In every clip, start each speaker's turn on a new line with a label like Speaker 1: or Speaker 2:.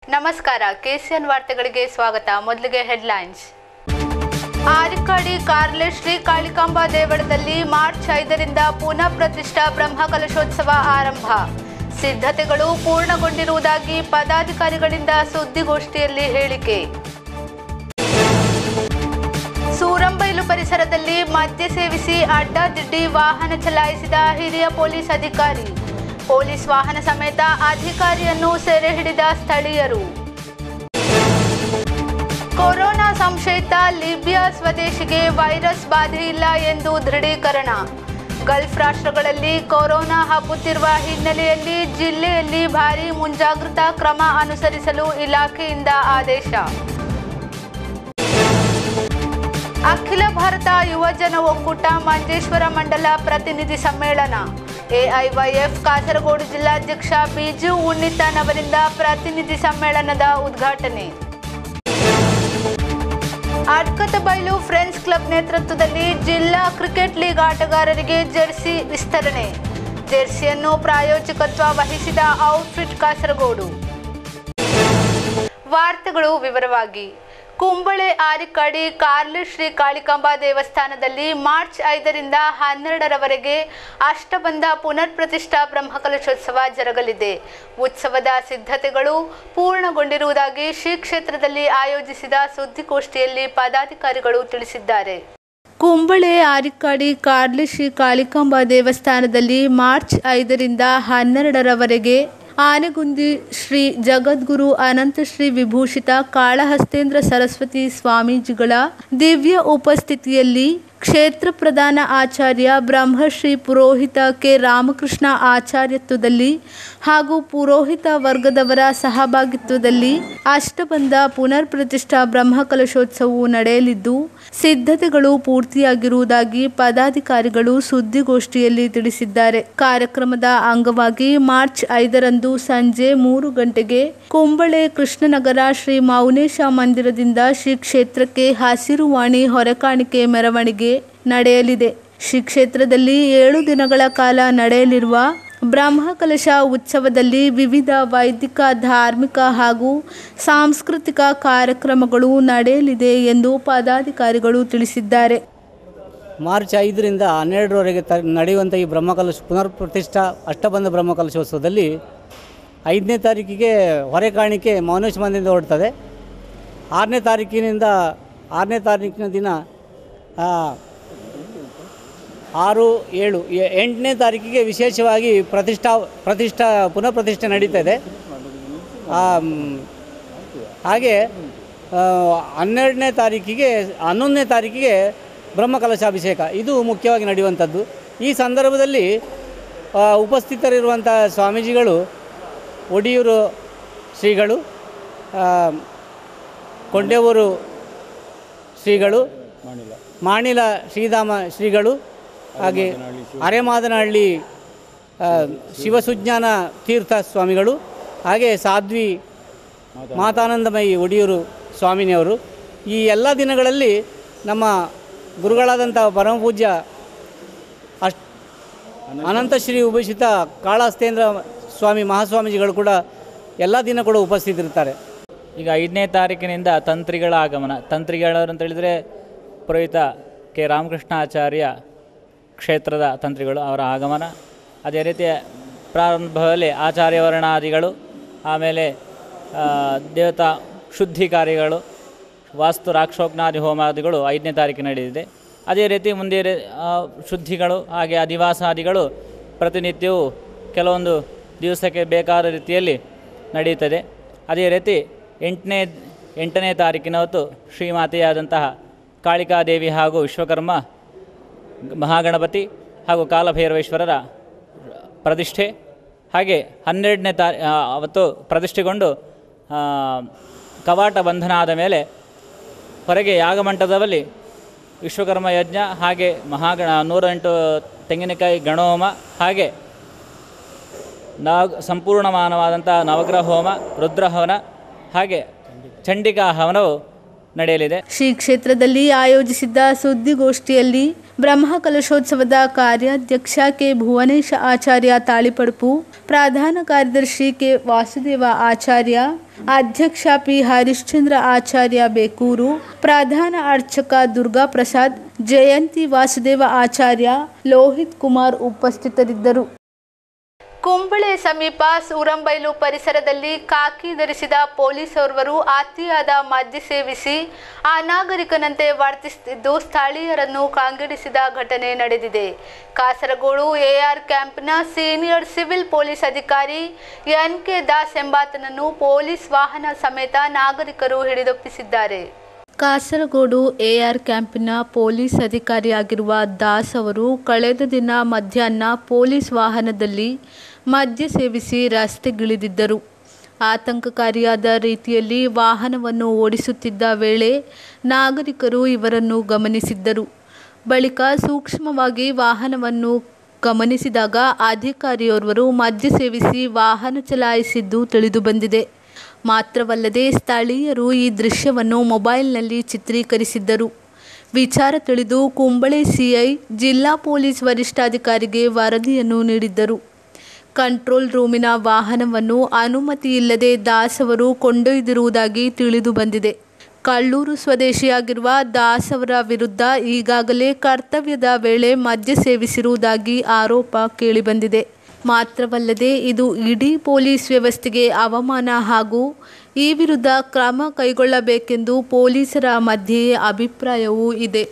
Speaker 1: ನಮಸ್ಕಾರ ಕೆಸಿಎನ್ ವಾರ್ತೆಗಳಿಗೆ ಸ್ವಾಗತ ಮೊದಲಿಗೆ ಹೆಡ್ಲೈನ್ಸ್ ಆರಿಕಾಡಿ ಕಾರ್ಲೆ ಶ್ರೀ ಕಾಳಿಕಾಂಬ ದೇವಳದಲ್ಲಿ ಮಾರ್ಚ್ ಐದರಿಂದ ಪುನಃ ಪ್ರತಿಷ್ಠಾ ಬ್ರಹ್ಮಕಲಶೋತ್ಸವ ಆರಂಭ ಸಿದ್ಧತೆಗಳು ಪೂರ್ಣಗೊಂಡಿರುವುದಾಗಿ ಪದಾಧಿಕಾರಿಗಳಿಂದ ಸುದ್ದಿಗೋಷ್ಠಿಯಲ್ಲಿ ಹೇಳಿಕೆ ಸೂರಂಬೈಲು ಪರಿಸರದಲ್ಲಿ ಮದ್ಯ ಸೇವಿಸಿ ಅಡ್ಡಾದಿಡ್ಡಿ ವಾಹನ ಚಲಾಯಿಸಿದ ಹಿರಿಯ ಪೊಲೀಸ್ ಅಧಿಕಾರಿ ಪೊಲೀಸ್ ವಾಹನ ಸಮೇತ ಅಧಿಕಾರಿಯನ್ನು ಸೆರೆ ಹಿಡಿದ ಸ್ಥಳೀಯರು ಕೊರೋನಾ ಸಂಶಯಿತ ಲಿಬಿಯಾ ಸ್ವದೇಶಿಗೆ ವೈರಸ್ ಬಾಧೆ ಇಲ್ಲ ಎಂದು ದೃಢೀಕರಣ ಗಲ್ಫ್ ರಾಷ್ಟ್ರಗಳಲ್ಲಿ ಕೊರೋನಾ ಹಬ್ಬುತ್ತಿರುವ ಹಿನ್ನೆಲೆಯಲ್ಲಿ ಜಿಲ್ಲೆಯಲ್ಲಿ ಭಾರೀ ಮುಂಜಾಗ್ರತಾ ಕ್ರಮ ಅನುಸರಿಸಲು ಇಲಾಖೆಯಿಂದ ಆದೇಶ ಅಖಿಲ ಭಾರತ ಯುವಜನ ಒಕ್ಕೂಟ ಮಂಜೇಶ್ವರ ಮಂಡಲ ಪ್ರತಿನಿಧಿ ಸಮ್ಮೇಳನ ಎಐವೈಎಫ್ ಕಾಸರಗೋಡು ಜಿಲ್ಲಾಧ್ಯಕ್ಷ ಬಿಜು ಉನ್ನಿತಾನ್ ಅವರಿಂದ ಪ್ರತಿನಿಧಿ ಸಮ್ಮೇಳನದ ಉದ್ಘಾಟನೆ ಅಡ್ಕತಬೈಲು ಫ್ರೆಂಡ್ಸ್ ಕ್ಲಬ್ ನೇತೃತ್ವದಲ್ಲಿ ಜಿಲ್ಲಾ ಕ್ರಿಕೆಟ್ ಲೀಗ್ ಆಟಗಾರರಿಗೆ ಜೆರ್ಸಿ ವಿಸ್ತರಣೆ ಜೆರ್ಸಿಯನ್ನು ಪ್ರಾಯೋಜಕತ್ವ ವಹಿಸಿದ ಔಟ್ಫಿಟ್ ಕಾಸರಗೋಡು ವಾರ್ತೆಗಳು ವಿವರವಾಗಿ ಕುಂಬಳೆ ಆರಿಕಾಡಿ ಕಾರ್ಲಿ ಶ್ರೀ ಕಾಳಿಕಾಂಬಾ ದೇವಸ್ಥಾನದಲ್ಲಿ ಮಾರ್ಚ್ ಐದರಿಂದ ಹನ್ನೆರಡರವರೆಗೆ ಅಷ್ಟಬಂಧ ಪುನರ್ ಪ್ರತಿಷ್ಠಾ ಬ್ರಹ್ಮಕಲಶೋತ್ಸವ ಜರುಗಲಿದೆ ಉತ್ಸವದ ಸಿದ್ಧತೆಗಳು ಪೂರ್ಣಗೊಂಡಿರುವುದಾಗಿ ಶ್ರೀ ಕ್ಷೇತ್ರದಲ್ಲಿ ಆಯೋಜಿಸಿದ ಸುದ್ದಿಗೋಷ್ಠಿಯಲ್ಲಿ ಪದಾಧಿಕಾರಿಗಳು ತಿಳಿಸಿದ್ದಾರೆ ಕುಂಬಳೆ ಆರಿಕಾಡಿ ಕಾರ್ಲಿ ಶ್ರೀ ಕಾಳಿಕಾಂಬಾ ದೇವಸ್ಥಾನದಲ್ಲಿ ಮಾರ್ಚ್ ಐದರಿಂದ ಹನ್ನೆರಡರವರೆಗೆ ಆನೆಗುಂದಿ ಶ್ರೀ ಜಗದ್ಗುರು ಅನಂತ ಶ್ರೀ ವಿಭೂಷಿತ ಕಾಳಹಸ್ತೇಂದ್ರ ಸರಸ್ವತಿ ಸ್ವಾಮೀಜಿಗಳ ದಿವ್ಯ ಉಪಸ್ಥಿತಿಯಲ್ಲಿ ಕ್ಷೇತ್ರ ಪ್ರಧಾನ ಆಚಾರ್ಯ ಬ್ರಹ್ಮಶ್ರೀ ಪುರೋಹಿತ ಕೆ ರಾಮಕೃಷ್ಣ ಆಚಾರ್ಯತ್ವದಲ್ಲಿ ಹಾಗೂ ಪುರೋಹಿತ ವರ್ಗದವರ ಸಹಭಾಗಿತ್ವದಲ್ಲಿ ಅಷ್ಟಬಂಧ ಪುನರ್ ಪ್ರತಿಷ್ಠಾ ಬ್ರಹ್ಮಕಲಶೋತ್ಸವವು ನಡೆಯಲಿದ್ದು ಸಿದ್ಧತೆಗಳು ಪೂರ್ತಿಯಾಗಿರುವುದಾಗಿ ಪದಾಧಿಕಾರಿಗಳು ಸುದ್ದಿಗೋಷ್ಠಿಯಲ್ಲಿ ತಿಳಿಸಿದ್ದಾರೆ ಕಾರ್ಯಕ್ರಮದ ಅಂಗವಾಗಿ ಮಾರ್ಚ್ ಐದರಂದು ಸಂಜೆ ಮೂರು ಗಂಟೆಗೆ ಕುಂಬಳೆ ಕೃಷ್ಣನಗರ ಶ್ರೀ ಮೌನೇಶ ಮಂದಿರದಿಂದ ಶ್ರೀ ಕ್ಷೇತ್ರಕ್ಕೆ ಹಸಿರುವಾಣಿ ಹೊರೆಕಾಣಿಕೆ ಮೆರವಣಿಗೆ ನಡೆಯಲಿದೆ ಶ್ರೀ ಕ್ಷೇತ್ರದಲ್ಲಿ ಏಳು ದಿನಗಳ ಕಾಲ ನಡೆಯಲಿರುವ ಬ್ರಹ್ಮಕಲಶ ಉತ್ಸವದಲ್ಲಿ ವಿವಿಧ ವೈದಿಕ ಧಾರ್ಮಿಕ ಹಾಗೂ ಸಾಂಸ್ಕೃತಿಕ ಕಾರ್ಯಕ್ರಮಗಳು ನಡೆಯಲಿದೆ ಎಂದು ಪದಾಧಿಕಾರಿಗಳು ತಿಳಿಸಿದ್ದಾರೆ
Speaker 2: ಮಾರ್ಚ್ ಐದರಿಂದ ಹನ್ನೆರಡರವರೆಗೆ ತ ನಡೆಯುವಂಥ ಈ ಬ್ರಹ್ಮಕಲಶ ಪುನರ್ ಪ್ರತಿಷ್ಠಾ ಅಷ್ಟಬಂಧ ಬ್ರಹ್ಮಕಲಶೋತ್ಸವದಲ್ಲಿ ಐದನೇ ತಾರೀಕಿಗೆ ಹೊರೆಕಾಣಿಕೆ ಮೌನೇಶ ಮಂದಿರಿಂದ ಹೊರಡ್ತದೆ ಆರನೇ ತಾರೀಕಿನಿಂದ ಆರನೇ ತಾರೀಕಿನ ದಿನ ಆ, ಆರು ಏಳು ಎ- ಎಂಟನೇ ತಾರೀಕಿಗೆ ವಿಶೇಷವಾಗಿ ಪ್ರತಿಷ್ಠಾ ಪ್ರತಿಷ್ಠಾ ಪುನಃ ಪ್ರತಿಷ್ಠೆ ನಡೀತಾ ಇದೆ ಆ, ಮ್, ಹಾಗೆ ಆ, ಹನ್ನೆರಡನೇ ತಾರೀಕಿಗೆ ಹನ್ನೊಂದನೇ ತಾರೀಕಿಗೆ ಬ್ರಹ್ಮಕಲಶಾಭಿಷೇಕ ಇದು ಮುಖ್ಯವಾಗಿ ನಡೆಯುವಂಥದ್ದು ಈ ಸಂದರ್ಭದಲ್ಲಿ ಆ, ಉಪಸ್ಥಿತರಿರುವಂಥ ಸ್ವಾಮೀಜಿಗಳು ಒಡಿಯೂರು ಶ್ರೀಗಳು ಆ, ಕೊಂಡೇವೂರು ಶ್ರೀಗಳು ಮಾಣಿಲ ಶ್ರೀಧಾಮ ಶ್ರೀಗಳು ಹಾಗೆ ಅರೆಮಾದನಹಳ್ಳಿ ಆ, ಶಿವಸುಜ್ಞಾನ ತೀರ್ಥ ಸ್ವಾಮಿಗಳು ಹಾಗೆ ಸಾಧ್ವಿ ಮಾತಾನಂದಮಯಿ ಒಡಿಯೂರು ಸ್ವಾಮಿನಿಯವರು ಈ ಎಲ್ಲ ದಿನಗಳಲ್ಲಿ ನಮ್ಮ ಗುರುಗಳಾದಂಥ ಪರಮಪೂಜ್ಯ ಅಷ್ಟ ಅನಂತ ಶ್ರೀ ಉಭಯಿಸಿತ ಕಾಳಹಸ್ತೇಂದ್ರ ಸ್ವಾಮಿ ಮಹಾಸ್ವಾಮೀಜಿಗಳು ಕೂಡ ಎಲ್ಲ ದಿನ ಕೂಡ ಉಪಸ್ಥಿತರಿರ್ತಾರೆ
Speaker 3: ಈಗ ಐದನೇ ತಾರೀಕಿನಿಂದ ತಂತ್ರಿಗಳ ಆಗಮನ ತಂತ್ರಿಗಳವರು ಅಂತ ಹೇಳಿದರೆ ಪುರೋಹಿತ ಕೆ ರಾಮಕೃಷ್ಣಾಚಾರ್ಯ ಕ್ಷೇತ್ರದ ತಂತ್ರಿಗಳು ಅವರ ಆಗಮನ ಅದೇ ರೀತಿ ಪ್ರಾರಂಭದಲ್ಲಿ ಆಚಾರ್ಯ ವರ್ಣಾದಿಗಳು ಆಮೇಲೆ ಆ, ದೇವತಾ ಶುದ್ಧಿ ಕಾರ್ಯಗಳು ವಾಸ್ತು ರಾಕ್ಷೋಗ್ನಾದಿ ಹೋಮಾದಿಗಳು ಐದನೇ ತಾರೀಕು ನಡೆದಿದೆ ಅದೇ ರೀತಿ ಮುಂದೆ ರೇ- ಆ, ಶುದ್ಧಿಗಳು ಹಾಗೆ ಅಧಿವಾಸಾದಿಗಳು ಪ್ರತಿನಿತ್ಯವೂ ಕೆಲವೊಂದು ದಿವಸಕ್ಕೆ ಬೇಕಾದ ರೀತಿಯಲ್ಲಿ ನಡೆಯುತ್ತದೆ ಅದೇ ರೀತಿ ಎಂಟನೇ ಎಂಟನೇ ತಾರೀಕಿನ ಹೊತ್ತು ಶ್ರೀಮಾತೆಯಾದಂತಹ ಕಾಳಿಕಾದೇವಿ ಹಾಗೂ ವಿಶ್ವಕರ್ಮ ಮಹಾಗಣಪತಿ ಹಾಗೂ ಕಾಲಭೈರವೇಶ್ವರರ ಪ್ರತಿಷ್ಠೆ ಹಾಗೆ ಹನ್ನೆರಡನೇ ತಾರೀ ಆ, ಅವತ್ತು ಪ್ರತಿಷ್ಠೆಗೊಂಡು ಆ, ಕವಾಟ ಬಂಧನ ಆದ ಮೇಲೆ ಹೊರಗೆ ಯಾಗಮಂಟಪದಲ್ಲಿ ವಿಶ್ವಕರ್ಮ ಯಜ್ಞ ಹಾಗೆ ಮಹಾಗಣ ನೂರ ಎಂಟು ತೆಂಗಿನಕಾಯಿ ಗಣಹೋಮ ಹಾಗೆ ನಾಗ್ ಸಂಪೂರ್ಣಮಾನವಾದಂಥ ನವಗ್ರಹ ಹೋಮ ರುದ್ರಹವನ ಹಾಗೆ ಚಂಡಿಕಾ ಹವನವು ನಡೆಯಲಿದೆ
Speaker 1: ಶ್ರೀ ಕ್ಷೇತ್ರದಲ್ಲಿ ಆಯೋಜಿಸಿದ್ದ ಸುದ್ದಿಗೋಷ್ಠಿಯಲ್ಲಿ ಬ್ರಹ್ಮ ಕಲಶೋತ್ಸವದ ಕಾರ್ಯಾಧ್ಯಕ್ಷ ಕೆ ಭುವನೇಶ ಆಚಾರ್ಯ ತಾಳಿಪಡುಪು ಪ್ರಧಾನ ಕಾರ್ಯದರ್ಶಿ ಕೆ ವಾಸುದೇವ ಆಚಾರ್ಯ ಅಧ್ಯಕ್ಷ ಪಿ ಹರಿಶ್ಚಂದ್ರ ಆಚಾರ್ಯ ಬೇಕೂರು ಪ್ರಧಾನ ಅರ್ಚಕ ದುರ್ಗಾ ಪ್ರಸಾದ್ ಜಯಂತಿ ವಾಸುದೇವ ಆಚಾರ್ಯ ಲೋಹಿತ್ ಕುಮಾರ್ ಉಪಸ್ಥಿತರಿದ್ದರು ಕುಂಬಳೆ ಸಮೀಪ ಸೂರಂಬೈಲು ಪರಿಸರದಲ್ಲಿ ಕಾಕಿ ಧರಿಸಿದ ಪೊಲೀಸೋರ್ವರು ಅತಿಯಾದ ಮದ್ಯ ಸೇವಿಸಿ ಅನಾಗರಿಕನಂತೆ ವರ್ತಿಸುತ್ತಿದ್ದು ಸ್ಥಳೀಯರನ್ನು ಕಾಂಗಿಡಿಸಿದ ಘಟನೆ ನಡೆದಿದೆ ಕಾಸರಗೋಡು ಎಆರ್ ಕ್ಯಾಂಪ್ನ ಸೀನಿಯರ್ ಸಿವಿಲ್ ಪೊಲೀಸ್ ಅಧಿಕಾರಿ ಎನ್ ಕೆ ದಾಸ್ ಎಂಬಾತನನ್ನು ಪೊಲೀಸ್ ವಾಹನ ಸಮೇತ ನಾಗರಿಕರು ಹಿಡಿದೊಪ್ಪಿಸಿದ್ದಾರೆ ಕಾಸರಗೋಡು ಎಆರ್ ಕ್ಯಾಂಪಿನ ಪೊಲೀಸ್ ಅಧಿಕಾರಿಯಾಗಿರುವ ದಾಸ್ ಅವರು ಕಳೆದ ದಿನ ಮಧ್ಯಾಹ್ನ ಪೊಲೀಸ್ ವಾಹನದಲ್ಲಿ ಮದ್ಯ ಸೇವಿಸಿ ರಸ್ತೆಗಿಳಿದಿದ್ದರು ಆತಂಕಕಾರಿಯಾದ ರೀತಿಯಲ್ಲಿ ವಾಹನವನ್ನು ಓಡಿಸುತ್ತಿದ್ದ ವೇಳೆ ನಾಗರಿಕರು ಇವರನ್ನು ಗಮನಿಸಿದ್ದರು ಬಳಿಕ ಸೂಕ್ಷ್ಮವಾಗಿ ವಾಹನವನ್ನು ಗಮನಿಸಿದಾಗ ಅಧಿಕಾರಿಯೋರ್ವರು ಮದ್ಯ ಸೇವಿಸಿ ವಾಹನ ಚಲಾಯಿಸಿದ್ದು ತಿಳಿದುಬಂದಿದೆ ಮಾತ್ರವಲ್ಲದೆ ಸ್ಥಳೀಯರು ಈ ದೃಶ್ಯವನ್ನು ಮೊಬೈಲ್ನಲ್ಲಿ ಚಿತ್ರೀಕರಿಸಿದ್ದರು ವಿಚಾರ ತಿಳಿದು ಕುಂಬಳೆ ಸಿಐ ಜಿಲ್ಲಾ ಪೊಲೀಸ್ ವರಿಷ್ಠಾಧಿಕಾರಿಗೆ ವರದಿಯನ್ನು ನೀಡಿದ್ದರು ಕಂಟ್ರೋಲ್ ರೂಮಿನ ವಾಹನವನ್ನು ಅನುಮತಿ ಇಲ್ಲದೆ ದಾಸ್ ಅವರು ಕೊಂಡೊಯ್ದಿರುವುದಾಗಿ ತಿಳಿದು ಬಂದಿದೆ ಕಳ್ಳೂರು ಸ್ವದೇಶಿಯಾಗಿರುವ ದಾಸ್ ಅವರ ವಿರುದ್ಧ ಈಗಾಗಲೇ ಕರ್ತವ್ಯದ ವೇಳೆ ಮದ್ಯ ಸೇವಿಸಿರುವುದಾಗಿ ಆರೋಪ ಕೇಳಿಬಂದಿದೆ ಮಾತ್ರವಲ್ಲದೆ ಇದು ಇಡೀ ಪೊಲೀಸ್ ವ್ಯವಸ್ಥೆಗೆ ಅವಮಾನ ಹಾಗೂ ಈ ವಿರುದ್ಧ ಕ್ರಮ ಕೈಗೊಳ್ಳಬೇಕೆಂದು ಪೊಲೀಸರ ಮಧ್ಯೆ ಅಭಿಪ್ರಾಯವೂ ಇದೆ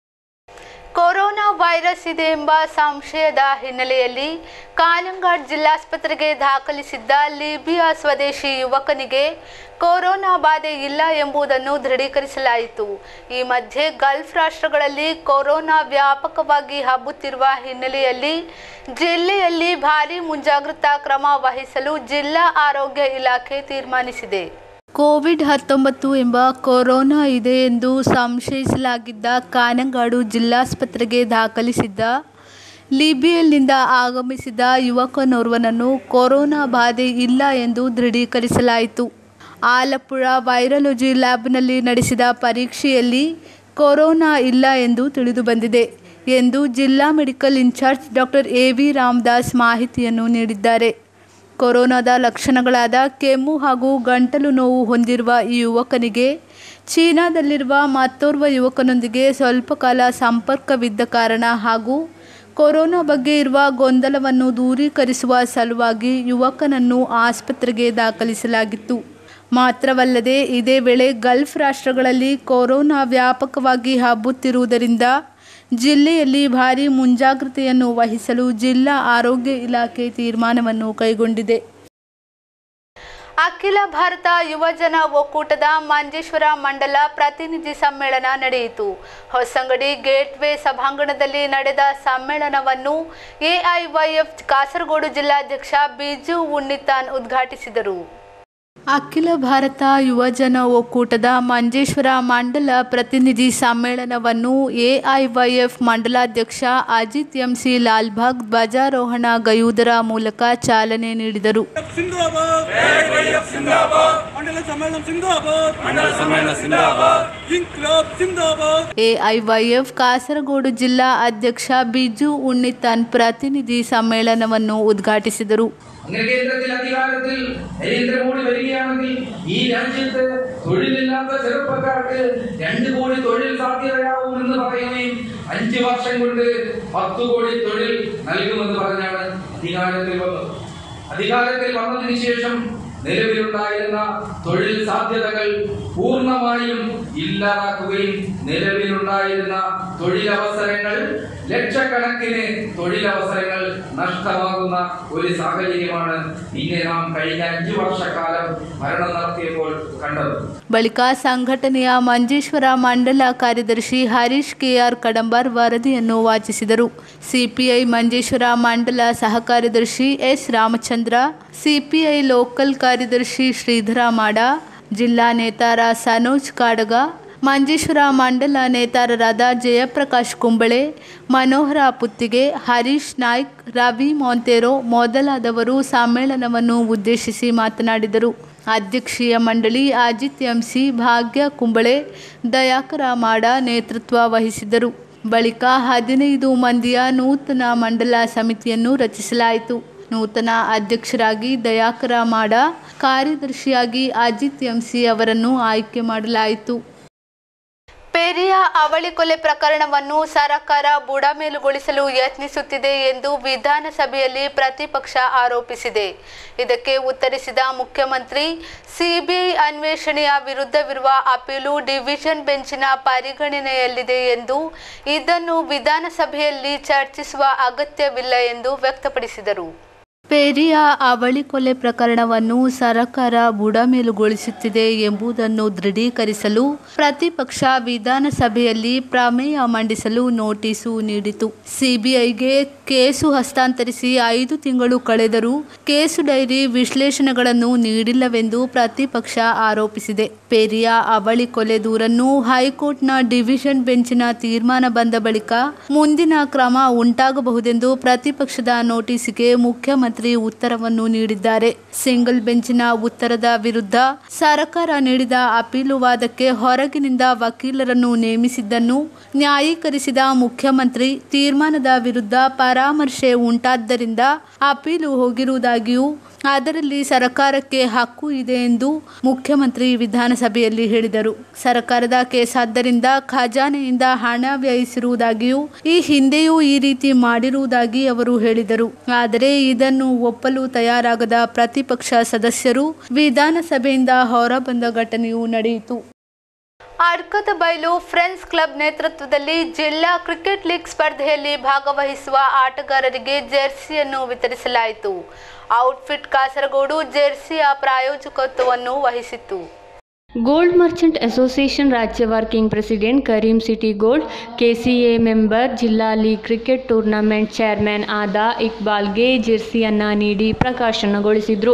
Speaker 1: ಕೊರೋನಾ ವೈರಸ್ ಇದೆ ಎಂಬ ಸಂಶಯದ ಹಿನ್ನೆಲೆಯಲ್ಲಿ ಕಾಲಂಗಾಡ್ ಜಿಲ್ಲಾಸ್ಪತ್ರೆಗೆ ದಾಖಲಿಸಿದ್ದ ಲಿಬಿಯಾ ಸ್ವದೇಶಿ ಯುವಕನಿಗೆ ಕೊರೋನಾ ಬಾಧೆ ಇಲ್ಲ ಎಂಬುದನ್ನು ದೃಢೀಕರಿಸಲಾಯಿತು ಈ ಮಧ್ಯೆ ಗಲ್ಫ್ ರಾಷ್ಟ್ರಗಳಲ್ಲಿ ಕೊರೋನಾ ವ್ಯಾಪಕವಾಗಿ ಹಬ್ಬುತ್ತಿರುವ ಹಿನ್ನೆಲೆಯಲ್ಲಿ ಜಿಲ್ಲೆಯಲ್ಲಿ ಭಾರೀ ಮುಂಜಾಗ್ರತಾ ಕ್ರಮ ವಹಿಸಲು ಜಿಲ್ಲಾ ಆರೋಗ್ಯ ಇಲಾಖೆ ತೀರ್ಮಾನಿಸಿದೆ ಕೋವಿಡ್ ಹತ್ತೊಂಬತ್ತು ಎಂಬ ಕೊರೋನಾ ಇದೆ ಎಂದು ಸಂಶಯಿಸಲಾಗಿದ್ದ ಕಾನಂಗಾಡು ಜಿಲ್ಲಾಸ್ಪತ್ರೆಗೆ ದಾಖಲಿಸಿದ್ದ ಲಿಬಿಯಲ್ನಿಂದ ಆಗಮಿಸಿದ ಯುವಕನೋರ್ವನನ್ನು ಕೊರೋನಾ ಬಾಧೆ ಇಲ್ಲ ಎಂದು ದೃಢೀಕರಿಸಲಾಯಿತು ಆಲಪ್ಪುಳ ವೈರಾಲಜಿ ಲ್ಯಾಬ್ನಲ್ಲಿ ನಡೆಸಿದ ಪರೀಕ್ಷೆಯಲ್ಲಿ ಕೊರೋನಾ ಇಲ್ಲ ಎಂದು ತಿಳಿದುಬಂದಿದೆ ಎಂದು ಜಿಲ್ಲಾ medical incharge doctor A V Ramadas ಮಾಹಿತಿಯನ್ನು ನೀಡಿದ್ದಾರೆ ಕೊರೋನಾದ ಲಕ್ಷಣಗಳಾದ ಕೆಮ್ಮು ಹಾಗೂ ಗಂಟಲು ನೋವು ಹೊಂದಿರುವ ಈ ಯುವಕನಿಗೆ ಚೀನಾದಲ್ಲಿರುವ ಮತ್ತೋರ್ವ ಯುವಕನೊಂದಿಗೆ ಸ್ವಲ್ಪ ಕಾಲ ಸಂಪರ್ಕವಿದ್ದ ಕಾರಣ ಹಾಗೂ ಕೊರೋನಾ ಬಗ್ಗೆ ಇರುವ ಗೊಂದಲವನ್ನು ದೂರೀಕರಿಸುವ ಸಲುವಾಗಿ ಯುವಕನನ್ನು ಆಸ್ಪತ್ರೆಗೆ ದಾಖಲಿಸಲಾಗಿತ್ತು ಮಾತ್ರವಲ್ಲದೆ ಇದೇ ವೇಳೆ ಗಲ್ಫ್ ರಾಷ್ಟ್ರಗಳಲ್ಲಿ ಕೊರೋನಾ ವ್ಯಾಪಕವಾಗಿ ಹಬ್ಬುತ್ತಿರುವುದರಿಂದ ಜಿಲ್ಲೆಯಲ್ಲಿ ಭಾರೀ ಮುಂಜಾಗ್ರತೆಯನ್ನು ವಹಿಸಲು ಜಿಲ್ಲಾ ಆರೋಗ್ಯ ಇಲಾಖೆ ತೀರ್ಮಾನವನ್ನು ಕೈಗೊಂಡಿದೆ ಅಖಿಲ ಭಾರತ ಯುವಜನ ಒಕ್ಕೂಟದ ಮಂಜೇಶ್ವರ ಮಂಡಲ ಪ್ರತಿನಿಧಿ ಸಮ್ಮೇಳನ ನಡೆಯಿತು ಹೊಸಂಗಡಿ ಗೇಟ್ವೇ ಸಭಾಂಗಣದಲ್ಲಿ ನಡೆದ ಸಮ್ಮೇಳನವನ್ನು ಎಐವೈಎಫ್ ಕಾಸರಗೋಡು ಜಿಲ್ಲಾಧ್ಯಕ್ಷ ಬಿಜು ಉಣ್ಣಿತಾನ್ ಉದ್ಘಾಟಿಸಿದರು ಅಖಿಲ ಭಾರತ ಯುವಜನ ಒಕ್ಕೂಟದ ಮಂಜೇಶ್ವರ ಮಂಡಲ ಪ್ರತಿನಿಧಿ ಸಮ್ಮೇಳನವನ್ನು ಎಐವೈಎಫ್ ಮಂಡಲಾಧ್ಯಕ್ಷ ಅಜಿತ್ ಎಂಸಿ ಲಾಲ್ಬಾಗ್ ಧ್ವಜಾರೋಹಣ ಗೈಯುವುದರ ಮೂಲಕ ಚಾಲನೆ ನೀಡಿದರು
Speaker 4: ಸಿಂದಾಬಾದ್ ಸಿಂದಾಬಾದ್ ಮಂಡಲ ಸಮ್ಮೇಳನ ಸಿಂದಾಬಾದ್ ಮಂಡಲ ಸಮ್ಮೇಳನ ಸಿಂದಾಬಾದ್ ಇನ್ಕ್ಲಾಬ್ ಸಿಂದಾಬಾದ್
Speaker 1: ಎಐವೈಎಫ್ ಕಾಸರಗೋಡು ಜಿಲ್ಲಾ അധ്യക്ഷ ബിജു ഉണ്ണിത്താൻ പ്രതിനിധി സമ്മേളനವನ್ನು ഉദ്ഘാಟಿಸಿದರು
Speaker 5: അങ്ങനെ കേന്ദ്രത്തിൽ അധികാരത്തിൽ നരേന്ദ്രമോദി വരികയാണെങ്കിൽ ഈ രാജ്യത്ത് തൊഴിലില്ലാത്ത ചെറുപ്പക്കാർക്ക് രണ്ട് കോടി തൊഴിൽ സാധ്യതയാവുമെന്ന് പറയുകയും അഞ്ചു വർഷം കൊണ്ട് പത്ത് കോടി തൊഴിൽ നൽകുമെന്ന് പറഞ്ഞാണ് അധികാരത്തിൽ വന്നത് അധികാരത്തിൽ വന്നതിന് ശേഷം നിലവിലുണ്ടായിരുന്ന തൊഴിൽ സാധ്യതകൾ പൂർണ്ണമായും ഇല്ലാതാക്കുകയും നിലവിലുണ്ടായിരുന്ന തൊഴിലവസരങ്ങൾ ലക്ഷക്കണക്കിന് തൊഴിലവസരങ്ങൾ നഷ്ടമാകുന്ന ഒരു സാഹചര്യമാണ് പിന്നെ നാം കഴിഞ്ഞ അഞ്ചു വർഷക്കാലം ഭരണം നടത്തിയപ്പോൾ കണ്ടത്
Speaker 1: ಬಳಿಕ ಸಂಘಟನೆಯ ಮಂಜೇಶ್ವರ ಮಂಡಲ ಕಾರ್ಯದರ್ಶಿ ಹರೀಶ್ ಕೆಆರ್ ಕಡಂಬರ್ ವರದಿಯನ್ನು ವಾಚಿಸಿದರು ಸಿಪಿಐ ಮಂಜೇಶ್ವರ ಮಂಡಲ ಸಹ ಕಾರ್ಯದರ್ಶಿ ಎಸ್ ರಾಮಚಂದ್ರ ಸಿಪಿಐ ಲೋಕಲ್ ಕಾರ್ಯದರ್ಶಿ ಶ್ರೀಧರ ಮಾಡ ಜಿಲ್ಲಾ ನೇತಾರ ಸನೋಜ್ ಕಾಡಗ ಮಂಜೇಶ್ವರ ಮಂಡಲ ನೇತಾರರಾದ ಜಯಪ್ರಕಾಶ್ ಕುಂಬಳೆ ಮನೋಹರ ಪುತ್ತಿಗೆ ಹರೀಶ್ ನಾಯ್ಕ್ ರವಿ ಮೊಂತೇರೋ ಮೊದಲಾದವರು ಸಮ್ಮೇಳನವನ್ನು ಉದ್ದೇಶಿಸಿ ಮಾತನಾಡಿದರು ಅಧ್ಯಕ್ಷೀಯ ಮಂಡಳಿ ಅಜಿತ್ ಎಂಸಿ ಭಾಗ್ಯ ಕುಂಬಳೆ ದಯಾಕರ ಮಾಡ ನೇತೃತ್ವ ವಹಿಸಿದ್ದರು ಬಳಿಕ ಹದಿನೈದು ಮಂದಿಯ ನೂತನ ಮಂಡಲ ಸಮಿತಿಯನ್ನು ರಚಿಸಲಾಯಿತು ನೂತನ ಅಧ್ಯಕ್ಷರಾಗಿ ದಯಾಕರ ಮಾಡ ಕಾರ್ಯದರ್ಶಿಯಾಗಿ ಅಜಿತ್ ಎಂಸಿ ಅವರನ್ನು ಆಯ್ಕೆ ಮಾಡಲಾಯಿತು ಪೆರಿಯ ಅವಳಿ ಕೊಲೆ ಪ್ರಕರಣವನ್ನು ಸರ್ಕಾರ ಬುಡಮೇಲುಗೊಳಿಸಲು ಯತ್ನಿಸುತ್ತಿದೆ ಎಂದು ವಿಧಾನಸಭೆಯಲ್ಲಿ ಪ್ರತಿಪಕ್ಷ ಆರೋಪಿಸಿದೆ ಇದಕ್ಕೆ ಉತ್ತರಿಸಿದ ಮುಖ್ಯಮಂತ್ರಿ ಸಿಬಿಐ ಅನ್ವೇಷಣೆಯ ವಿರುದ್ಧವಿರುವ ಅಪೀಲು ಡಿವಿಷನ್ ಬೆಂಚಿನ ಪರಿಗಣನೆಯಲ್ಲಿದೆ ಎಂದು ಇದನ್ನು ವಿಧಾನಸಭೆಯಲ್ಲಿ ಚರ್ಚಿಸುವ ಅಗತ್ಯವಿಲ್ಲ ಎಂದು ವ್ಯಕ್ತಪಡಿಸಿದರು ಪೆರಿಯ ಅವಳಿ ಕೊಲೆ ಪ್ರಕರಣವನ್ನು ಸರ್ಕಾರ ಬುಡಮೇಲುಗೊಳಿಸುತ್ತಿದೆ ಎಂಬುದನ್ನು ದೃಢೀಕರಿಸಲು ಪ್ರತಿಪಕ್ಷ ವಿಧಾನಸಭೆಯಲ್ಲಿ ಪ್ರಮೇಯ ಮಂಡಿಸಲು ನೋಟಿಸು ನೀಡಿತು ಸಿಬಿಐಗೆ ಕೇಸು ಹಸ್ತಾಂತರಿಸಿ ಐದು ತಿಂಗಳು ಕಳೆದರೂ ಕೇಸು ಡೈರಿ ವಿಶ್ಲೇಷಣೆಗಳನ್ನು ನೀಡಿಲ್ಲವೆಂದು ಪ್ರತಿಪಕ್ಷ ಆರೋಪಿಸಿದೆ ಪೆರಿಯ ಅವಳಿ ಕೊಲೆ ದೂರನ್ನು ಹೈಕೋರ್ಟ್ನ ಡಿವಿಷನ್ ಬೆಂಚಿನ ತೀರ್ಮಾನ ಬಂದ ಬಳಿಕ ಮುಂದಿನ ಕ್ರಮ ಉಂಟಾಗಬಹುದೆಂದು ಪ್ರತಿಪಕ್ಷದ ನೋಟಿಸ್ಗೆ ಮುಖ್ಯಮಂತ್ರಿ ಉತ್ತರವನ್ನು ನೀಡಿದ್ದಾರೆ ಸಿಂಗಲ್ ಬೆಂಚಿನ ಉತ್ತರದ ವಿರುದ್ಧ ಸರ್ಕಾರ ನೀಡಿದ ಅಪೀಲು ವಾದಕ್ಕೆ ಹೊರಗಿನಿಂದ ವಕೀಲರನ್ನು ನೇಮಿಸಿದ್ದನ್ನು ನ್ಯಾಯೀಕರಿಸಿದ ಮುಖ್ಯಮಂತ್ರಿ ತೀರ್ಮಾನದ ವಿರುದ್ಧ ಪರಾಮರ್ಶೆ ಉಂಟಾದ್ದರಿಂದ ಅಪೀಲು ಹೋಗಿರುವುದಾಗಿಯೂ ಅದರಲ್ಲಿ ಸರ್ಕಾರಕ್ಕೆ ಹಕ್ಕು ಇದೆ ಎಂದು ಮುಖ್ಯಮಂತ್ರಿ ವಿಧಾನಸಭೆಯಲ್ಲಿ ಹೇಳಿದರು ಸರ್ಕಾರದ ಕೇಸಾದ್ದರಿಂದ ಖಜಾನೆಯಿಂದ ಹಣ ವ್ಯಯಿಸಿರುವುದಾಗಿಯೂ ಈ ಹಿಂದೆಯೂ ಈ ರೀತಿ ಮಾಡಿರುವುದಾಗಿ ಅವರು ಹೇಳಿದರು ಆದರೆ ಇದನ್ನು ಒಪ್ಪಲು ತಯಾರಾಗದ ಪ್ರತಿಪಕ್ಷ ಸದಸ್ಯರು ವಿಧಾನಸಭೆಯಿಂದ ಹೊರಬಂದ ಘಟನೆಯೂ ನಡೆಯಿತು ಅಡ್ಕದ ಬೈಲು ಫ್ರೆಂಡ್ಸ್ ಕ್ಲಬ್ ನೇತೃತ್ವದಲ್ಲಿ ಜಿಲ್ಲಾ ಕ್ರಿಕೆಟ್ ಲೀಗ್ ಸ್ಪರ್ಧೆಯಲ್ಲಿ ಭಾಗವಹಿಸುವ ಆಟಗಾರರಿಗೆ ಜೆರ್ಸಿಯನ್ನು ವಿತರಿಸಲಾಯಿತು ಔಟ್ಫಿಟ್ ಕಾಸರಗೋಡು ಜೆರ್ಸಿಯ ಪ್ರಾಯೋಜಕತ್ವವನ್ನು ವಹಿಸಿತ್ತು
Speaker 6: ಗೋಲ್ಡ್ ಮರ್ಚೆಂಟ್ ಅಸೋಸಿಯೇಷನ್ ರಾಜ್ಯ working president Kareem city gold KCA member ಜಿಲ್ಲಾ ಲೀಗ್ ಕ್ರಿಕೆಟ್ ಟೂರ್ನಮೆಂಟ್ ಚೇರ್ಮನ್ ಆದ ಇಕ್ಬಾಲ್ಗೆ ಜೆರ್ಸಿಯನ್ನು ನೀಡಿ ಪ್ರಕಾಶನಗೊಳಿಸಿದರು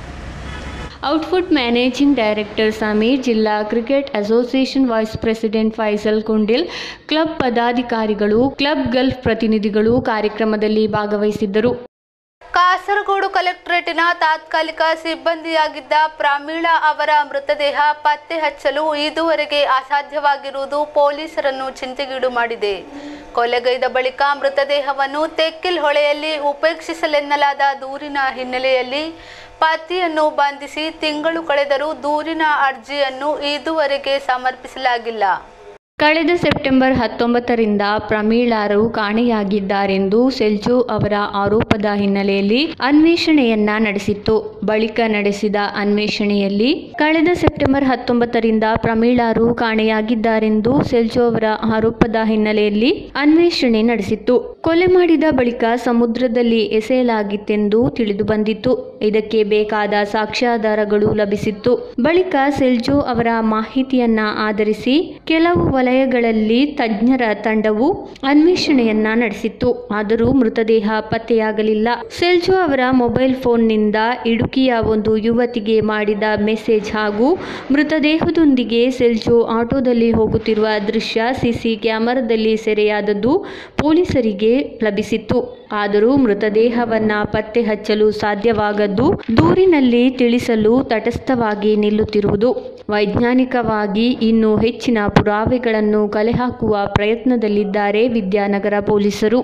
Speaker 6: ಔಟ್ಫುಟ್ ಮ್ಯಾನೇಜಿಂಗ್ ಡೈರೆಕ್ಟರ್ ಸಮೀರ್ ಜಿಲ್ಲಾ cricket association vice president Faisal Kundil club ಪದಾಧಿಕಾರಿಗಳು ಕ್ಲಬ್ ಗಲ್ಫ್ ಪ್ರತಿನಿಧಿಗಳು ಕಾರ್ಯಕ್ರಮದಲ್ಲಿ ಭಾಗವಹಿಸಿದ್ದರು
Speaker 1: ಕಾಸರಗೋಡು ಕಲೆಕ್ಟರೇಟಿನ ತಾತ್ಕಾಲಿಕ ಸಿಬ್ಬಂದಿಯಾಗಿದ್ದ ಪ್ರಮೀಳಾ ಅವರ ಮೃತದೇಹ ಪತ್ತೆ ಹಚ್ಚಲು ಇದುವರೆಗೆ ಅಸಾಧ್ಯವಾಗಿರುವುದು ಪೊಲೀಸರನ್ನು ಚಿಂತೆಗೀಡು ಮಾಡಿದೆ ಕೊಲೆಗೈದ ಬಳಿಕ ಮೃತದೇಹವನ್ನು ತೆಕ್ಕಿಲ್ ಹೊಳೆಯಲ್ಲಿ ಉಪೇಕ್ಷಿಸಲೆನ್ನಲಾದ ದೂರಿನ ಹಿನ್ನೆಲೆಯಲ್ಲಿ ಪತಿಯನ್ನು ಬಂಧಿಸಿ ತಿಂಗಳು ಕಳೆದರೂ ದೂರಿನ ಅರ್ಜಿಯನ್ನು ಇದುವರೆಗೆ ಸಮರ್ಪಿಸಲಾಗಿಲ್ಲ
Speaker 6: ಕಳೆದ ಸೆಪ್ಟೆಂಬರ್ ಹತ್ತೊಂಬತ್ತರಿಂದ ಪ್ರಮೀಳಾರು ಕಾಣೆಯಾಗಿದ್ದಾರೆಂದು ಸೆಲ್ಜು ಅವರ ಆರೋಪದ ಹಿನ್ನೆಲೆಯಲ್ಲಿ ಅನ್ವೇಷಣೆಯನ್ನ ನಡೆಸಿತ್ತು ಬಳಿಕ ನಡೆಸಿದ ಅನ್ವೇಷಣೆಯಲ್ಲಿ ಕಳೆದ ಸೆಪ್ಟೆಂಬರ್ ಹತ್ತೊಂಬತ್ತರಿಂದ ಪ್ರಮೀಳಾರು ಕಾಣೆಯಾಗಿದ್ದಾರೆಂದು ಸೆಲ್ಜು ಅವರ ಆರೋಪದ ಹಿನ್ನೆಲೆಯಲ್ಲಿ ಅನ್ವೇಷಣೆ ನಡೆಸಿತ್ತು ಕೊಲೆ ಮಾಡಿದ ಬಳಿಕ ಸಮುದ್ರದಲ್ಲಿ ಎಸೆಯಲಾಗಿತ್ತೆಂದು ತಿಳಿದು ಬಂದಿತ್ತು ಇದಕ್ಕೆ ಬೇಕಾದ ಸಾಕ್ಷ್ಯಾಧಾರಗಳು ಲಭಿಸಿತ್ತು ಬಳಿಕ ಸೆಲ್ಜು ಅವರ ಮಾಹಿತಿಯನ್ನ ಆಧರಿಸಿ ಕೆಲವು ವಲಯಗಳಲ್ಲಿ ತಜ್ಞರ ತಂಡವು ಅನ್ವೇಷಣೆಯನ್ನ ನಡೆಸಿತ್ತು ಆದರೂ ಮೃತದೇಹ ಪತ್ತೆಯಾಗಲಿಲ್ಲ ಸೆಲ್ಜು ಅವರ ಮೊಬೈಲ್ ಫೋನ್ನಿಂದ ಇಡುಕಿಯ ಒಂದು ಯುವತಿಗೆ ಮಾಡಿದ ಮೆಸೇಜ್ ಹಾಗೂ ಮೃತದೇಹದೊಂದಿಗೆ ಸೆಲ್ಜು ಆಟೋದಲ್ಲಿ ಹೋಗುತ್ತಿರುವ ದೃಶ್ಯ ಸಿಸಿ ಕ್ಯಾಮೆರಾದಲ್ಲಿ ಸೆರೆಯಾದದ್ದು ಪೊಲೀಸರಿಗೆ ಲಭಿಸಿತ್ತು ಆದರೂ ಮೃತದೇಹವನ್ನ ಪತ್ತೆ ಹಚ್ಚಲು ಸಾಧ್ಯವಾಗದ್ದು ದೂರಿನಲ್ಲಿ ತಿಳಿಸಲು ತಟಸ್ಥವಾಗಿ ನಿಲ್ಲುತ್ತಿರುವುದು ವೈಜ್ಞಾನಿಕವಾಗಿ ಇನ್ನೂ ಹೆಚ್ಚಿನ ಪುರಾವೆಗಳನ್ನು ಕಲೆಹಾಕುವ ಪ್ರಯತ್ನದಲ್ಲಿದ್ದಾರೆ ವಿದ್ಯಾನಗರ ಪೊಲೀಸರು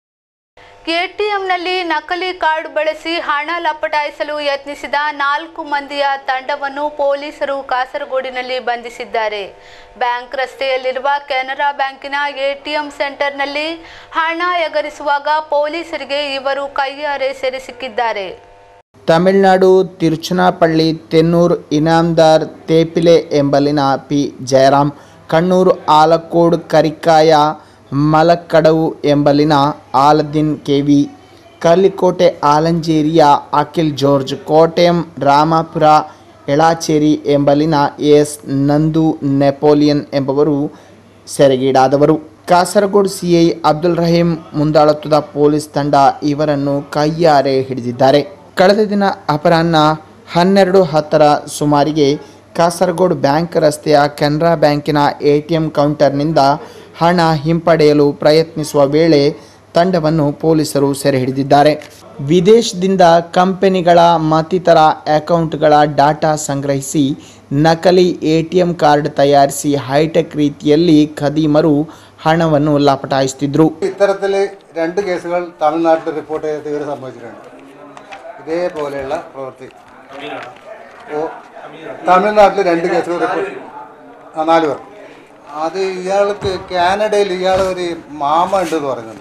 Speaker 1: ಎಟಿಎಂನಲ್ಲಿ ನಕಲಿ ಕಾರ್ಡ್ ಬಳಸಿ ಹಣ ಲಪಟಾಯಿಸಲು ಯತ್ನಿಸಿದ ನಾಲ್ಕು ಮಂದಿಯ ತಂಡವನ್ನು ಪೊಲೀಸರು ಕಾಸರಗೋಡಿನಲ್ಲಿ ಬಂಧಿಸಿದ್ದಾರೆ ಬ್ಯಾಂಕ್ ರಸ್ತೆಯಲ್ಲಿರುವ ಕೆನರಾ ಬ್ಯಾಂಕಿನ ಎಟಿಎಂ ಸೆಂಟರ್ನಲ್ಲಿ ಹಣ ಎಗರಿಸುವಾಗ ಪೊಲೀಸರಿಗೆ ಇವರು ಕೈಯಾರೆ ಸೆರೆ ಸಿಕ್ಕಿದ್ದಾರೆ
Speaker 7: ತಮಿಳುನಾಡು ತಿರುಚನಾಪಳ್ಳಿ ತೆನ್ನೂರು ಇನಾಮ್ದಾರ್ ತೇಪಿಲೆ ಎಂಬಲ್ಲಿನ ಪಿ ಜಯರಾಮ್ ಕಣ್ಣೂರು ಆಲಕೋಡು ಕರಿಕಾಯ ಮಲಕ್ಕಡವು ಎಂಬಲ್ಲಿನ ಆಲದ್ದೀನ್ ಕೆವಿ ಕಲ್ಲಿಕೋಟೆ ಆಲಂಜೇರಿಯ ಅಖಿಲ್ ಜಾರ್ಜ್ ಕೋಟೆಯಂ ರಾಮಾಪುರ ಎಳಾಚೇರಿ ಎಂಬಲ್ಲಿನ ಎಸ್ ನಂದು ನೆಪೋಲಿಯನ್ ಎಂಬವರು ಸೆರೆಗೀಡಾದವರು ಕಾಸರಗೋಡು ಸಿಐ ಅಬ್ದುಲ್ ರಹೀಂ ಮುಂದಾಳತ್ವದ ಪೊಲೀಸ್ ತಂಡ ಇವರನ್ನು ಕೈಯಾರೆ ಹಿಡಿದಿದ್ದಾರೆ ಕಳೆದ ದಿನ ಅಪರಾಹ್ನ ಹನ್ನೆರಡು ಹತ್ತರ ಸುಮಾರಿಗೆ ಕಾಸರಗೋಡು ಬ್ಯಾಂಕ್ ರಸ್ತೆಯ ಕೆನರಾ ಬ್ಯಾಂಕಿನ ಎ ಟಿ ಎಂ ಕೌಂಟರ್ನಿಂದ ಹಣ ಹಿಂಪಡೆಯಲು ಪ್ರಯತ್ನಿಸುವ ವೇಳೆ ತಂಡವನ್ನು ಪೊಲೀಸರು ಸೆರೆ ಹಿಡಿದಿದ್ದಾರೆ ವಿದೇಶದಿಂದ ಕಂಪನಿಗಳ ಮತ್ತಿತರ ಅಕೌಂಟ್ಗಳ ಡಾಟಾ ಸಂಗ್ರಹಿಸಿ ನಕಲಿ ಎ ಟಿ ಎಂ ಕಾರ್ಡ್ ತಯಾರಿಸಿ ಹೈಟೆಕ್ ರೀತಿಯಲ್ಲಿ ಖದೀಮರು ಹಣವನ್ನು ಲಪಟಾಯಿಸುತ್ತಿದ್ದರು
Speaker 8: ഇത്തരത്തിൽ രണ്ട് കേസുകൾ തമിഴ്നാട്ടിൽ റിപ്പോർട്ട് ചെയ്ത് ഇവർ സംഭവിച്ചിട്ടുണ്ട് ഇതേപോലെയുള്ള പ്രവൃത്തി ഓ തമിഴ്നാട്ടിൽ രണ്ട് കേസുകൾ റിപ്പോർട്ട് ആ നാല് പേർ അത് ഇയാൾക്ക് കാനഡയിൽ ഇയാൾ ഒരു മാമ ഉണ്ട് എന്ന് പറയുന്നുണ്ട്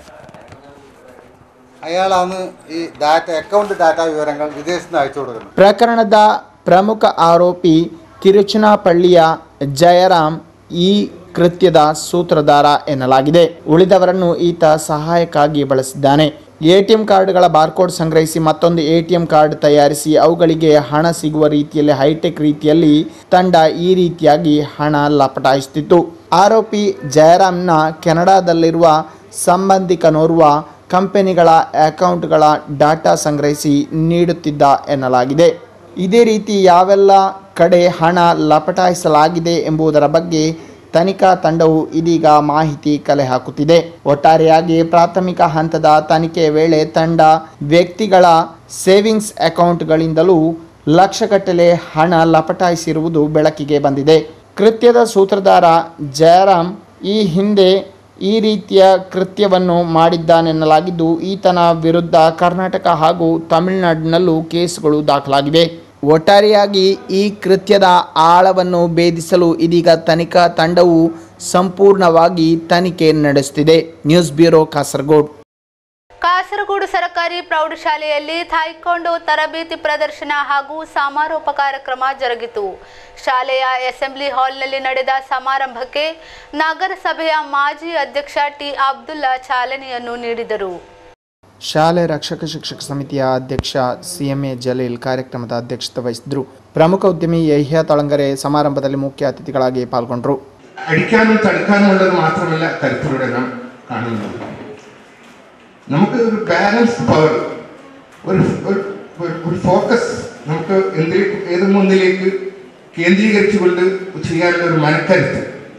Speaker 8: അയാളാണ് ഈ ഡാറ്റ അക്കൗണ്ട് ഡാറ്റ വിവരങ്ങൾ വിദേശത്ത് നിന്ന് അയച്ചു കൊടുക്കുന്നത്
Speaker 7: ಪ್ರಕರಣದ ಪ್ರಮುಖ ಆರೋಪಿ ತಿರುಚನಾಪಳ್ಳಿಯ ಜಯರಾಮ್ ಈ ಕೃತ್ಯದ ಸೂತ್ರಧಾರ ಎನ್ನಲಾಗಿದೆ ಉಳಿದವರನ್ನು ಈತ ಸಹಾಯಕ್ಕಾಗಿ ಬಳಸಿದ್ದಾನೆ ಎಟಿಎಂ ಕಾರ್ಡ್ಗಳ ಬಾರ್ಕೋಡ್ ಸಂಗ್ರಹಿಸಿ ಮತ್ತೊಂದು ಎಟಿಎಂ ಕಾರ್ಡ್ ತಯಾರಿಸಿ ಅವುಗಳಿಗೆ ಹಣ ಸಿಗುವ ರೀತಿಯಲ್ಲಿ ಹೈಟೆಕ್ ರೀತಿಯಲ್ಲಿ ತಂಡ ಈ ರೀತಿಯಾಗಿ ಹಣ ಲಪಟಾಯಿಸುತ್ತಿತ್ತು ಆರೋಪಿ ಜಯರಾಮ್ನ ಕೆನಡಾದಲ್ಲಿರುವ ಸಂಬಂಧಿಕನೋರ್ವ ಕಂಪನಿಗಳ ಅಕೌಂಟ್ಗಳ ಡಾಟಾ ಸಂಗ್ರಹಿಸಿ ನೀಡುತ್ತಿದ್ದ ಎನ್ನಲಾಗಿದೆ ಇದೇ ರೀತಿ ಯಾವೆಲ್ಲ ಕಡೆ ಹಣ ಲಪಟಾಯಿಸಲಾಗಿದೆ ಎಂಬುದರ ಬಗ್ಗೆ ತನಿಖಾ ತಂಡವು ಇದೀಗ ಮಾಹಿತಿ ಕಲೆ ಹಾಕುತ್ತಿದೆ ಒಟ್ಟಾರೆಯಾಗಿ ಪ್ರಾಥಮಿಕ ಹಂತದ ತನಿಖೆಯ ವೇಳೆ ತಂಡ ವ್ಯಕ್ತಿಗಳ ಸೇವಿಂಗ್ಸ್ ಅಕೌಂಟ್ಗಳಿಂದಲೂ ಲಕ್ಷಗಟ್ಟಲೆ ಹಣ ಲಪಟಾಯಿಸಿರುವುದು ಬೆಳಕಿಗೆ ಬಂದಿದೆ ಕೃತ್ಯದ ಸೂತ್ರಧಾರ ಜಯರಾಮ್ ಈ ಹಿಂದೆ ಈ ರೀತಿಯ ಕೃತ್ಯವನ್ನು ಮಾಡಿದ್ದಾನೆನ್ನಲಾಗಿದ್ದು ಈತನ ವಿರುದ್ಧ ಕರ್ನಾಟಕ ಹಾಗೂ ತಮಿಳುನಾಡಿನಲ್ಲೂ ಕೇಸುಗಳು ದಾಖಲಾಗಿವೆ ಒಟ್ಟಾರೆಯಾಗಿ ಈ ಕೃತ್ಯದ ಆಳವನ್ನು ಭೇದಿಸಲು ಇದೀಗ ತನಿಖಾ ತಂಡವು ಸಂಪೂರ್ಣವಾಗಿ ತನಿಖೆ ನಡೆಸುತ್ತಿದೆ ನ್ಯೂಸ್ ಬ್ಯೂರೋ ಕಾಸರಗೋಡು
Speaker 1: ಕಾಸರಗೋಡು ಸರ್ಕಾರಿ ಪ್ರೌಢಶಾಲೆಯಲ್ಲಿ ಥಾಯ್ಕೊಂಡೋ ತರಬೇತಿ ಪ್ರದರ್ಶನ ಹಾಗೂ ಸಮಾರೋಪ ಕಾರ್ಯಕ್ರಮ ಜರುಗಿತು ಶಾಲೆಯ ಅಸೆಂಬ್ಲಿ ಹಾಲ್ನಲ್ಲಿ ನಡೆದ ಸಮಾರಂಭಕ್ಕೆ ನಗರಸಭೆಯ ಮಾಜಿ ಅಧ್ಯಕ್ಷ ಟಿ ಅಬ್ದುಲ್ಲಾ ಚಾಲನೆಯನ್ನು ನೀಡಿದರು
Speaker 7: ಶಾಲೆ ರಕ್ಷಕ ಶಿಕ್ಷಕ ಸಮಿತಿಯ ಅಧ್ಯಕ್ಷ ಸಿಎಂಎ ಜಲೀಲ್ ಕಾರ್ಯಕ್ರಮದ ಅಧ್ಯಕ್ಷತೆ ವಹಿಸಿದ್ರು ಪ್ರಮುಖ ಉದ್ಯಮಿ ಯಹ್ಯ ತಳಂಗರೆ സമാരംಭದಲ್ಲಿ ಮುಖ್ಯ അതിഥಿಗಳಾಗಿ ಪಾಲ್ಗೊಂಡರು
Speaker 9: അടിക്കാനും തടുക്കാനും ഉള്ളത് മാത്രമല്ല കരുത്തിലൂടെ നാം കാണുന്നത് നമുക്ക് ഒരു ബാലൻസ് പവർ ഒരു ഒരു- ഒരു- ഒരു ഫോക്കസ് നമുക്ക് എന്തിലേക്ക് ഏത് മുന്നിലേക്ക് കേന്ദ്രീകരിച്ചുകൊണ്ട് ചെയ്യാനുള്ള ഒരു മനക്കരുത്ത്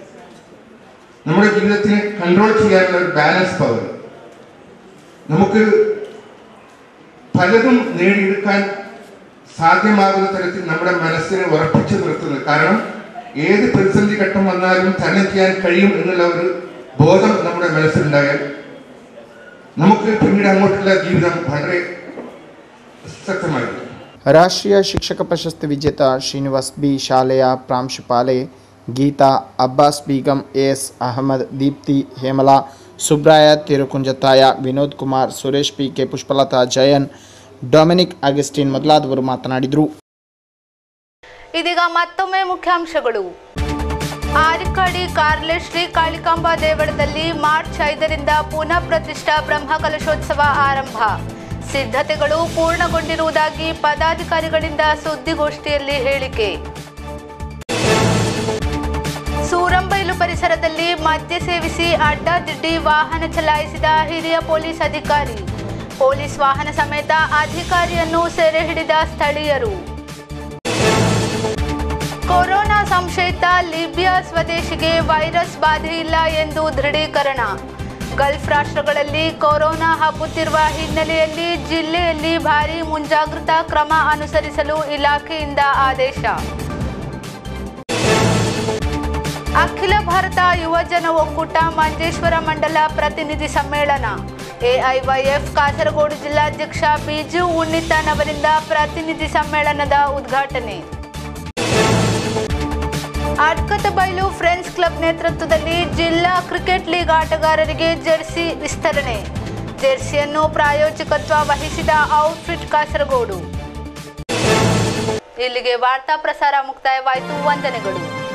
Speaker 9: നമ്മുടെ ജീവിതത്തിനെ കൺട്രോൾ ചെയ്യാനുള്ള ഒരു ബാലൻസ് പവർ നമുക്ക് പലതും നേടിയെടുക്കാൻ സാധ്യമാകുന്ന തരത്തിൽ നമ്മുടെ മനസ്സിനെ ഉറപ്പിച്ചു നിർത്തുന്നത് കാരണം ഏത് പ്രതിസന്ധി ഘട്ടം വന്നാലും തരണം ചെയ്യാൻ കഴിയും എന്നുള്ള ഒരു ബോധം നമ്മുടെ മനസ്സിലുണ്ടായാൽ നമുക്ക് പിന്നീട് അങ്ങോട്ടുള്ള ജീവിതം വളരെ ശക്തമായിരിക്കും
Speaker 7: ರಾಷ್ಟ್ರೀಯ ಶಿಕ್ಷಕ ಪ್ರಶಸ್ತಿ ವಿಜೇತ ಶ್ರೀನಿವಾಸ್ ಬಿ ಶಾಲೆಯ ಪ್ರಾಂಶುಪಾಲೆ Geetha Abbas Begum S Ahmed Deepthi Hemala Subraya Tirukunjathaya Vinod Kumar Suresh P K Pushpalatha Jayan Dominic Augustine ಮೊದಲಾದವರು ಮಾತನಾಡಿದರು
Speaker 1: ಇದೀಗ ಮತ್ತೊಮ್ಮೆ ಮುಖ್ಯಾಂಶಗಳು ಆರಿಕಾಡಿ ಕಾರ್ಲೆ ಶ್ರೀ ಕಾಳಿಕಾಂಬಾ ದೇವಳದಲ್ಲಿ ಮಾರ್ಚ್ ಐದರಿಂದ ಪುನಃ ಪ್ರತಿಷ್ಠಾ ಬ್ರಹ್ಮಕಲಶೋತ್ಸವ ಆರಂಭ ಸಿದ್ಧತೆಗಳು ಪೂರ್ಣಗೊಂಡಿರುವುದಾಗಿ ಪದಾಧಿಕಾರಿಗಳಿಂದ ಸುದ್ದಿಗೋಷ್ಠಿಯಲ್ಲಿ ಹೇಳಿಕೆ ಸೂರಂಬೈಲು ಪರಿಸರದಲ್ಲಿ ಮದ್ಯ ಸೇವಿಸಿ ಅಡ್ಡಾದಿಡ್ಡಿ ವಾಹನ ಚಲಾಯಿಸಿದ ಹಿರಿಯ ಪೊಲೀಸ್ ಅಧಿಕಾರಿ ಪೊಲೀಸ್ ವಾಹನ ಸಮೇತ ಅಧಿಕಾರಿಯನ್ನು ಸೆರೆ ಹಿಡಿದ ಸ್ಥಳೀಯರು ಕೊರೋನಾ ಸಂಶಯಿತ ಲಿಬಿಯಾ ಸ್ವದೇಶಿಗೆ ವೈರಸ್ ಬಾಧೆ ಇಲ್ಲ ಎಂದು ದೃಢೀಕರಣ ಗಲ್ಫ್ ರಾಷ್ಟ್ರಗಳಲ್ಲಿ ಕೊರೋನಾ ಹಬ್ಬುತ್ತಿರುವ ಹಿನ್ನೆಲೆಯಲ್ಲಿ ಜಿಲ್ಲೆಯಲ್ಲಿ ಭಾರೀ ಮುಂಜಾಗ್ರತಾ ಕ್ರಮ ಅನುಸರಿಸಲು ಇಲಾಖೆಯಿಂದ ಆದೇಶ ಅಖಿಲ ಭಾರತ ಯುವಜನ ಒಕ್ಕೂಟ ಮಂಜೇಶ್ವರ ಮಂಡಲ ಪ್ರತಿನಿಧಿ ಸಮ್ಮೇಳನ ಎಐವೈಎಫ್ ಕಾಸರಗೋಡು ಜಿಲ್ಲಾಧ್ಯಕ್ಷ ಬಿಜು ಉನ್ನಿತಾನ್ ಅವರಿಂದ ಪ್ರತಿನಿಧಿ ಸಮ್ಮೇಳನದ ಉದ್ಘಾಟನೆ ಅಡ್ಕತಬೈಲು ಫ್ರೆಂಡ್ಸ್ ಕ್ಲಬ್ ನೇತೃತ್ವದಲ್ಲಿ ಜಿಲ್ಲಾ ಕ್ರಿಕೆಟ್ ಲೀಗ್ ಆಟಗಾರರಿಗೆ ಜೆರ್ಸಿ ವಿಸ್ತರಣೆ ಜೆರ್ಸಿಯನ್ನು ಪ್ರಾಯೋಜಕತ್ವ ವಹಿಸಿದ ಔಟ್ಫಿಟ್ ಕಾಸರಗೋಡು ಇಲ್ಲಿಗೆ ವಾರ್ತಾ ಪ್ರಸಾರ ಮುಕ್ತಾಯವಾಯಿತು ವಂದನೆಗಳು